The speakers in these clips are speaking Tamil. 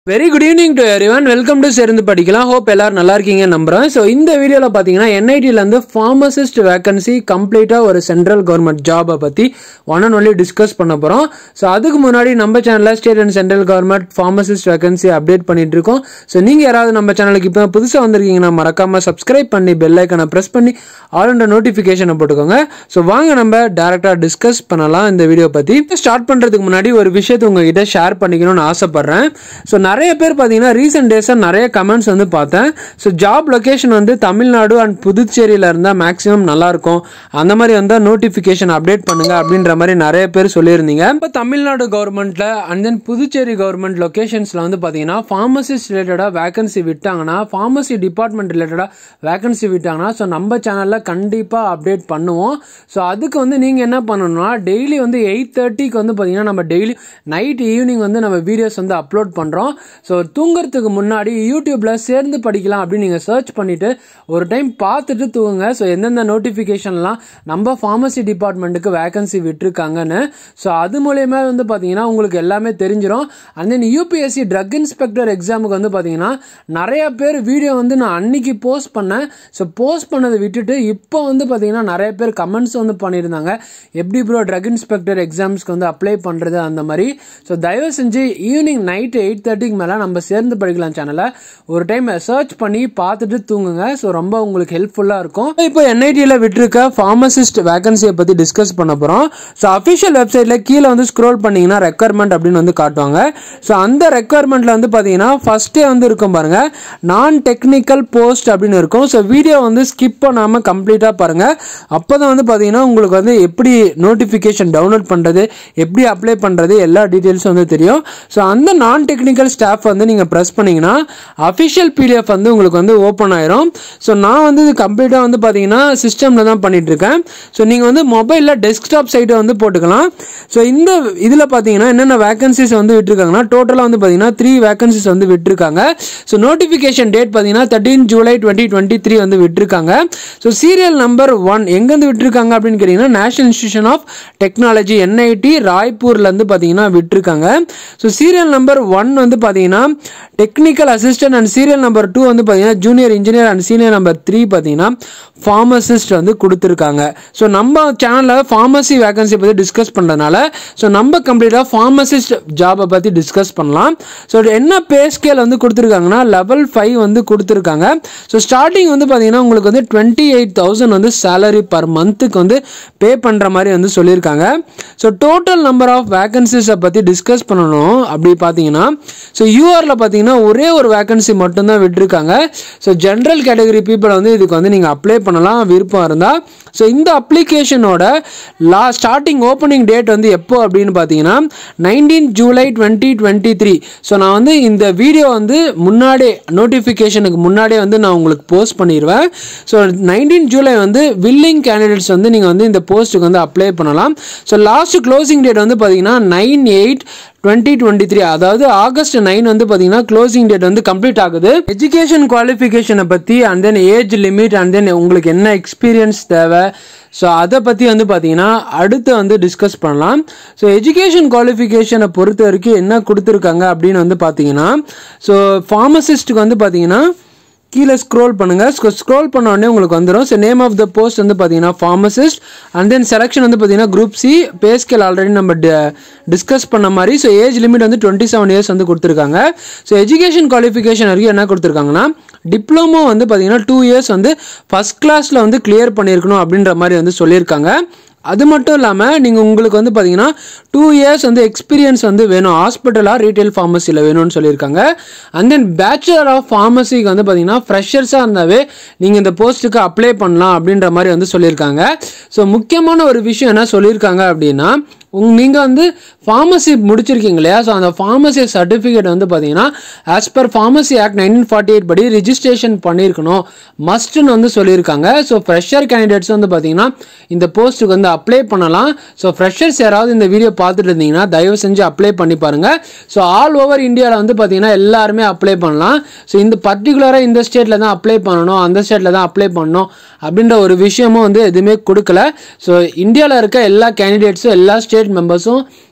very good evening to everyone welcome to சேர்ந்து படிக்கலாம் ஹோப் எல்லாரும் நல்லா இருக்கீங்க நம்புறேன் ஸோ இந்த வீடியோவில் பார்த்தீங்கன்னா என்ஐடியிலேருந்து ஃபார்மசிஸ்ட் வேகன்சி கம்ப்ளீட்டாக ஒரு சென்ட்ரல் கவர்மெண்ட் ஜாபை பற்றி ஒன் அண்ட் ஒன்லி டிஸ்கஸ் பண்ண போகிறோம் ஸோ அதுக்கு முன்னாடி நம்ம சேனலில் state and central government pharmacist vacancy update பண்ணிட்டு இருக்கோம் ஸோ நீங்கள் யாராவது நம்ம சேனலுக்கு இப்போ புதுசாக வந்திருக்கீங்கன்னா மறக்காமல் சப்ஸ்கிரைப் பண்ணி பெல் ஐக்கனை ப்ரெஸ் பண்ணி ஆல் நோட்டிஃபிகேஷனை போட்டுக்கோங்க ஸோ வாங்க நம்ம டேரெக்டாக டிஸ்கஸ் பண்ணலாம் இந்த வீடியோ பற்றி ஸ்டார்ட் பண்ணுறதுக்கு முன்னாடி ஒரு விஷயத்தை உங்ககிட்ட ஷேர் பண்ணிக்கணும்னு ஆசைப்பட்றேன் ஸோ நிறைய பேர் பார்த்தீங்கன்னா ரீசெண்ட் டேஸாக நிறைய கமெண்ட்ஸ் வந்து பார்த்தேன் ஸோ ஜாப் லொகேஷன் வந்து தமிழ்நாடு அண்ட் புதுச்சேரியில் இருந்தால் மேக்ஸிமம் நல்லாயிருக்கும் அந்த மாதிரி வந்தால் நோட்டிஃபிகேஷன் அப்டேட் பண்ணுங்க அப்படின்ற மாதிரி நிறைய பேர் சொல்லியிருந்தீங்க இப்போ தமிழ்நாடு கவர்மெண்ட்டில் அண்ட் தென் புதுச்சேரி கவர்மெண்ட் லொகேஷன்ஸில் வந்து பார்த்தீங்கன்னா ஃபார்மசிஸ்ட் ரிலேட்டடாக வேகன்சி விட்டாங்கன்னா ஃபார்மசி டிபார்ட்மெண்ட் ரிலேட்டடாக வேகன்சி விட்டாங்கன்னா ஸோ நம்ம சேனலில் கண்டிப்பாக அப்டேட் பண்ணுவோம் ஸோ அதுக்கு வந்து நீங்கள் என்ன பண்ணணும்னா டெய்லி வந்து எயிட் தேர்ட்டிக்கு வந்து பார்த்தீங்கன்னா நம்ம டெய்லி நைட் ஈவினிங் வந்து நம்ம வீடியோஸ் வந்து அப்லோட் பண்ணுறோம் ஸோ தூங்குறதுக்கு முன்னாடி யூடியூப்ல சேர்ந்து படிக்கலாம் அப்படின்னு நீங்கள் சர்ச் பண்ணிட்டு ஒரு டைம் பார்த்துட்டு தூங்குங்க ஸோ எந்தெந்த நோட்டிஃபிகேஷன்லாம் நம்ம ஃபார்மசி டிபார்ட்மெண்ட்டுக்கு வேகன்சி விட்டுருக்காங்கன்னு ஸோ அது மூலயமா வந்து பார்த்தீங்கன்னா உங்களுக்கு எல்லாமே தெரிஞ்சிடும் and then UPSC drug inspector எக்ஸாமுக்கு வந்து பார்த்தீங்கன்னா நிறைய பேர் வீடியோ வந்து நான் அன்னைக்கு போஸ்ட் பண்ணேன் ஸோ போஸ்ட் பண்ணதை விட்டுட்டு இப்போ வந்து பார்த்தீங்கன்னா நிறைய பேர் கமெண்ட்ஸ் வந்து பண்ணியிருந்தாங்க எப்படி ப்ரோ ட்ரக் இன்ஸ்பெக்டர் எக்ஸாம்ஸ்க்கு வந்து அப்ளை பண்ணுறது அந்த மாதிரி ஸோ தயவு செஞ்சு ஈவினிங் நைட்டு எயிட் தேர்ட்டிக்கு மேலே நம்ம சேர்ந்து படிக்கலாம் சேனலை ஒரு டைம் சர்ச் பண்ணி பார்த்துட்டு தூங்குங்க ஸோ ரொம்ப உங்களுக்கு ஹெல்ப்ஃபுல்லாக இருக்கும் இப்போ என்ஐடியில் விட்டுருக்க ஃபார்மசிஸ்ட் வேகன்சியை பற்றி டிஸ்கஸ் பண்ண போகிறோம் ஸோ அஃபிஷியல் வெப்சைட்டில் கீழே வந்து ஸ்க்ரோல் பண்ணிங்கன்னா ரெக்குவயர்மெண்ட் அப்படின்னு வந்து காட்டுவாங்க ஸோ அந்த ரெக்குவயர்மெண்ட்டில் வந்து பார்த்தீங்கன்னா ஃபஸ்ட்டே வந்து இருக்கும் பாருங்க நான் டெக்னிக்கல் போஸ்ட் அப்படின்னு இருக்கும் ஸோ வீடியோ வந்து ஸ்கிப் பண்ணாமல் கம்ப்ளீட்டாக பாருங்கள் அப்போ தான் வந்து பார்த்தீங்கன்னா உங்களுக்கு வந்து எப்படி நோட்டிஃபிகேஷன் டவுன்லோட் பண்ணுறது எப்படி அப்ளை பண்ணுறது எல்லா டீட்டெயில்ஸும் வந்து தெரியும் ஸோ அந்த நான் டெக்னிக்கல் ஸ்டாஃப் வந்து நீங்கள் ப்ரெஸ் பண்ணிங்கன்னா அஃபிஷியல் பிடிஎஃப் வந்து உங்களுக்கு வந்து ஓப்பன் ஆயிரும் ஸோ நான் வந்து இது கம்ப்ளீட்டாக வந்து பார்த்தீங்கன்னா சிஸ்டமில் தான் பண்ணிட்டு இருக்கேன் ஸோ நீங்கள் வந்து மொபைலில் டெஸ்க்டாப் சைட்டை வந்து போட்டுக்கலாம் ஸோ இந்த இதில் பார்த்தீங்கன்னா என்னென்ன வேகன்சிஸ் வந்து விட்டுருக்காங்கன்னா டோட்டலாக வந்து பார்த்தீங்கன்னா த்ரீ வேகன்சிஸ் வந்து விட்டுருக்காங்க ஸோ நோட்டிஃபிகேஷன் டேட் பார்த்தீங்கன்னா thirteen July twenty twenty three வந்து விட்டுருக்காங்க ஸோ சீரியல் நம்பர் ஒன் எங்கேருந்து விட்டுருக்காங்க அப்படின்னு கேட்டிங்கன்னா national institution of technology NIT ராய்ப்பூர்லேருந்து பார்த்தீங்கன்னா விட்டுருக்காங்க ஸோ சீரியல் நம்பர் ஒன் வந்து பார்த்தீங்கன்னா technical assistant and serial number two வந்து பார்த்தீங்கன்னா junior engineer and senior number three பார்த்தீங்கன்னா ஃபார்மசிஸ்ட் வந்து கொடுத்துருக்காங்க ஸோ நம்ம சேனலில் ஃபார்மசி வேகன்சி பற்றி டிஸ்கஸ் பண்ணுறதுனால ஸோ நம்ம கம்ப்ளீட்டாக ஃபார்மசிஸ்ட் ஜாபை பற்றி டிஸ்கஸ் பண்ணலாம் ஸோ என்ன பே ஸ்கேல் வந்து கொடுத்துருக்காங்கன்னா லெவல் ஃபைவ் வந்து கொடுத்துருக்காங்க ஸோ ஸ்டார்டிங் வந்து பார்த்தீங்கன்னா உங்களுக்கு வந்து டுவெண்ட்டி எயிட் தௌசண்ட் வந்து சேலரி பர் மந்த்துக்கு வந்து பே பண்ணுற மாதிரி வந்து சொல்லியிருக்காங்க ஸோ டோட்டல் நம்பர் ஆஃப் வேகன்சிஸை பற்றி டிஸ்கஸ் பண்ணணும் அப்படி பார்த்தீங்கன்னா ஸோ யூஆரில் பார்த்தீங்கன்னா ஒரே ஒரு வேகன்சி மட்டும்தான் விட்டுருக்காங்க ஸோ ஜென்ரல் கேட்டகரி பீப்புளை வந்து இதுக்கு வந்து நீங்கள் அப்ளை பண்ணலாம் விருப்பம் இருந்தால் ஸோ இந்த அப்ளிகேஷனோட லா ஸ்டார்டிங் ஓப்பனிங் டேட் வந்து எப்போ அப்படின்னு பார்த்தீங்கன்னா nineteen July twenty twenty three so நான் வந்து இந்த வீடியோ வந்து முன்னாடியே நோட்டிஃபிகேஷனுக்கு முன்னாடியே வந்து நான் உங்களுக்கு போஸ்ட் பண்ணிடுவேன் ஸோ நைன்டீன் ஜூலை வந்து வில்லிங் கேண்டிடேட்ஸ் வந்து நீங்கள் வந்து இந்த போஸ்ட்டுக்கு வந்து அப்ளை பண்ணலாம் ஸோ லாஸ்ட் க்ளோசிங் டேட் வந்து பார்த்தீங்கன்னா nine eight twenty twenty three அதாவது ஆகஸ்ட் நைன் வந்து பார்த்தீங்கன்னா க்ளோசிங் டேட் வந்து கம்ப்ளீட் ஆகுது எஜுகேஷன் குவாலிஃபிகேஷனை பற்றி and then age limit and then உங்களுக்கு என்ன எக்ஸ்பீரியன்ஸ் தேவை ஸோ அதை பற்றி வந்து பார்த்தீங்கன்னா அடுத்து வந்து டிஸ்கஸ் பண்ணலாம் ஸோ எஜுகேஷன் குவாலிஃபிகேஷனை பொறுத்த வரைக்கும் என்ன கொடுத்துருக்காங்க அப்படின்னு வந்து பார்த்தீங்கன்னா ஸோ ஃபார்மசிஸ்ட்டுக்கு வந்து பார்த்தீங்கன்னா கீழே ஸ்க்ரோல் பண்ணுங்கள் ஸ்க்ரோல் பண்ண உடனே உங்களுக்கு வந்துடும் so name of the post வந்து பார்த்தீங்கன்னா ஃபார்மசிஸ்ட் அண்ட் தென் செலெக்ஷன் வந்து பார்த்தீங்கன்னா குரூப் சி பேஸ்கேல் ஆல்ரெடி நம்ம டிஸ்கஸ் பண்ண மாதிரி ஸோ ஏஜ் லிமிட் வந்து டுவெண்ட்டி செவன் இயர்ஸ் வந்து கொடுத்துருக்காங்க ஸோ எஜுகேஷன் குவாலிஃபிகேஷன் வரைக்கும் என்ன கொடுத்துருக்காங்கன்னா டிப்ளமோ வந்து பார்த்தீங்கன்னா டூ இயர்ஸ் வந்து ஃபஸ்ட் கிளாஸில் வந்து கிளியர் பண்ணியிருக்கணும் அப்படின்ற மாதிரி வந்து சொல்லியிருக்காங்க அது மட்டும் இல்லாமல் நீங்கள் உங்களுக்கு வந்து பார்த்தீங்கன்னா டூ இயர்ஸ் வந்து எக்ஸ்பீரியன்ஸ் வந்து வேணும் ஹாஸ்பிட்டலாக ரீட்டைல் ஃபார்மசியில் வேணும்னு சொல்லியிருக்காங்க அண்ட் தென் பேச்சுலர் ஆஃப் ஃபார்மசிக்கு வந்து பார்த்தீங்கன்னா ஃப்ரெஷர்ஸாக இருந்தாவே நீங்கள் இந்த போஸ்ட்டுக்கு அப்ளை பண்ணலாம் அப்படின்ற மாதிரி வந்து சொல்லியிருக்காங்க ஸோ முக்கியமான ஒரு விஷயம் என்ன சொல்லியிருக்காங்க அப்படின்னா உங் நீங்கள் வந்து ஃபார்மசி முடிச்சிருக்கீங்க இல்லையா ஸோ அந்த ஃபார்மசி சர்டிஃபிகேட் வந்து பார்த்தீங்கன்னா as per pharmacy act nineteen forty eight படி ரிஜிஸ்ட்ரேஷன் பண்ணியிருக்கணும் மஸ்ட்னு வந்து சொல்லியிருக்காங்க ஸோ ஃப்ரெஷர் கேண்டிடேட்ஸ் வந்து பார்த்தீங்கன்னா இந்த போஸ்ட்டுக்கு வந்து அப்ளை பண்ணலாம் ஸோ ஃப்ரெஷர்ஸ் யாராவது இந்த வீடியோ பார்த்துட்டு இருந்தீங்கன்னா தயவு செஞ்சு அப்ளை பண்ணி பாருங்கள் ஸோ ஆல் ஓவர் இந்தியாவில் வந்து பார்த்தீங்கன்னா எல்லாருமே அப்ளை பண்ணலாம் ஸோ இந்த பர்டிகுலராக இந்த ஸ்டேட்டில் தான் அப்ளை பண்ணணும் அந்த ஸ்டேட்டில் தான் அப்ளை பண்ணணும் அப்படின்ற ஒரு விஷயமும் வந்து எதுவுமே கொடுக்கல ஸோ இந்தியாவில் இருக்க எல்லா கேண்டிடேட்ஸும் எல்லா ஸ்டேட் மெம்பர்ஸும்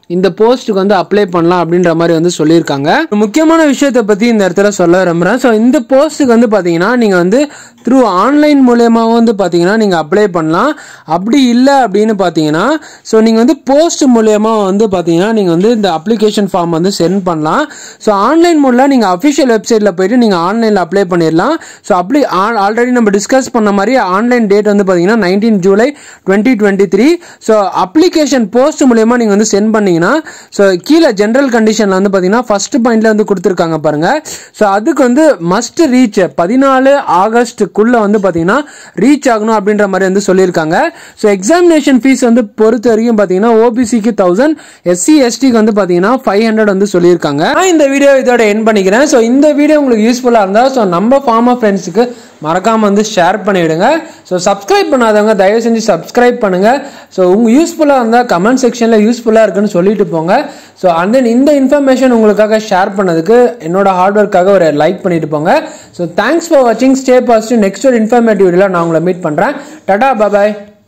இந்த போஸ்ட்டுக்கு வந்து அப்ளை பண்ணலாம் அப்படின்ற மாதிரி வந்து சொல்லியிருக்காங்க முக்கியமான விஷயத்தை பற்றி இந்த இடத்துல சொல்ல விரும்புகிறேன் ஸோ இந்த போஸ்ட்டுக்கு வந்து பார்த்தீங்கன்னா நீங்கள் வந்து த்ரூ ஆன்லைன் மூலயமாவும் வந்து பார்த்தீங்கன்னா நீங்கள் அப்ளை பண்ணலாம் அப்படி இல்லை அப்படின்னு பார்த்தீங்கன்னா ஸோ நீங்கள் வந்து போஸ்ட் மூலயமா வந்து பார்த்தீங்கன்னா நீங்கள் வந்து இந்த அப்ளிகேஷன் ஃபார்ம் வந்து சென்ட் பண்ணலாம் ஸோ ஆன்லைன் மூலம் நீங்கள் அஃபிஷியல் வெப்சைட்டில் போயிட்டு நீங்கள் ஆன்லைனில் அப்ளை பண்ணிடலாம் ஸோ அப்படி ஆல்ரெடி நம்ம டிஸ்கஸ் பண்ண மாதிரி ஆன்லைன் டேட் வந்து பார்த்தீங்கன்னா nineteen July twenty twenty three so application post மூலயமா நீங்கள் வந்து சென்ட் பண்ணீங்கன்னா ஸோ கீழே ஜென்ரல் கண்டிஷனில் வந்து பார்த்தீங்கன்னா ஃபர்ஸ்ட் பாயிண்ட்ல வந்து கொடுத்துருக்காங்க பாருங்க ஸோ அதுக்கு வந்து மஸ்ட் ரீச் பதினாலு ஆகஸ்ட்டுக்குள்ள வந்து பார்த்தீங்கன்னா ரீச் ஆகணும் அப்படின்ற மாதிரி வந்து சொல்லியிருக்காங்க ஸோ எக்ஸாமினேஷன் ஃபீஸ் வந்து பொறுத்த வரைக்கும் பார்த்தீங்கன்னா ஓபிசிக்கு தௌசண்ட் எஸ்சி எஸ்டிக்கு வந்து பார்த்தீங்கன்னா ஃபைவ் ஹண்ட்ரட் வந்து சொல்லியிருக்காங்க நான் இந்த வீடியோ இதோட என் பண்ணிக்கிறேன் ஸோ இந்த வீடியோ உங்களுக்கு யூஸ்ஃபுல்லாக இருந்தால் ஸோ நம்ம ஃபார்மர் ஃப்ரெண்ட்ஸுக்கு மறக்காம வந்து ஷேர் பண்ணிவிடுங்க ஸோ சப்ஸ்கிரைப் பண்ணாதவங்க தயவு செஞ்சு சப்ஸ்கிரைப் பண்ணுங்க ஸோ உங்க யூஸ்ஃபுல்லாக இருந்தால் கமெண்ட் செக்ஷனில் யூஸ்ஃபுல்லாக இருக்குன்னு சொல்லிட்டு போங்க ஸோ அண்ட் தென் இந்த இன்ஃபர்மேஷன் உங்களுக்காக ஷேர் பண்ணதுக்கு என்னோட ஹார்ட் ஒர்க்காக ஒரு லைக் பண்ணிட்டு போங்க ஸோ தேங்க்ஸ் ஃபார் வாட்சிங் ஸ்டே பாசிட்டிவ் நெக்ஸ்ட் ஒரு இன்ஃபர்மேட்டிவ் வீடியோவில் நான் உங்களை மீட் பண்ணுறேன் டடா பாபாய்